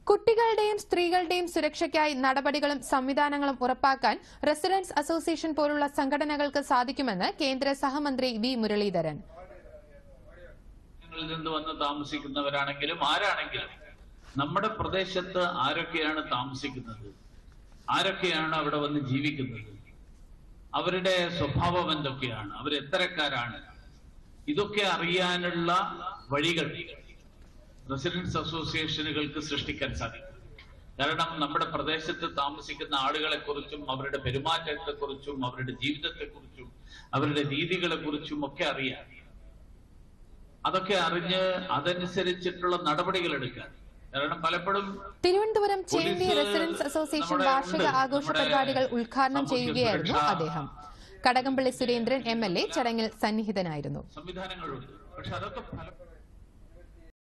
കുട്ടികളുടെയും സ്ത്രീകളുടെയും സുരക്ഷയ്ക്കായി നടപടികളും സംവിധാനങ്ങളും ഉറപ്പാക്കാൻ റെസിഡൻസ് അസോസിയേഷൻ പോലുള്ള സംഘടനകൾക്ക് സാധിക്കുമെന്ന് കേന്ദ്ര സഹമന്ത്രി വി മുരളീധരൻ ങ്ങളിൽ നിന്ന് വന്ന് താമസിക്കുന്നവരാണെങ്കിലും ആരാണെങ്കിലും നമ്മുടെ പ്രദേശത്ത് ആരൊക്കെയാണ് താമസിക്കുന്നത് ആരൊക്കെയാണ് അവിടെ വന്ന് ജീവിക്കുന്നത് അവരുടെ സ്വഭാവം എന്തൊക്കെയാണ് അവരെത്തരക്കാരാണ് ഇതൊക്കെ അറിയാനുള്ള വഴികൾ റെസിഡൻസ് അസോസിയേഷനുകൾക്ക് സൃഷ്ടിക്കാൻ സാധിക്കും കാരണം നമ്മുടെ പ്രദേശത്ത് താമസിക്കുന്ന ആളുകളെ കുറിച്ചും അവരുടെ പെരുമാറ്റത്തെ കുറിച്ചും അവരുടെ ജീവിതത്തെ കുറിച്ചും അവരുടെ രീതികളെ കുറിച്ചും ഒക്കെ അറിയാം അതൊക്കെ അറിഞ്ഞ് അതനുസരിച്ചിട്ടുള്ള നടപടികൾ എടുക്കാൻ കാരണം പലപ്പോഴും Thiruvananthapuram Chenthi police residents association നമ്മുടെ വാർഷിക ഉണ്ട്. ആഘോഷ നമ്മുടെ പരിപാടികൾ ഉദ്ഘാടനം സാമൂഹ്യ ചെയ്യുകയായിരുന്നു സുരക്ഷ അദ്ദേഹം Kadakampally Surendran M L A ചടങ്ങിൽ സന്നിഹിതനായിരുന്നു സംവിധാനങ്ങളുണ്ട് പക്ഷെ അതൊക്കെ ഫലം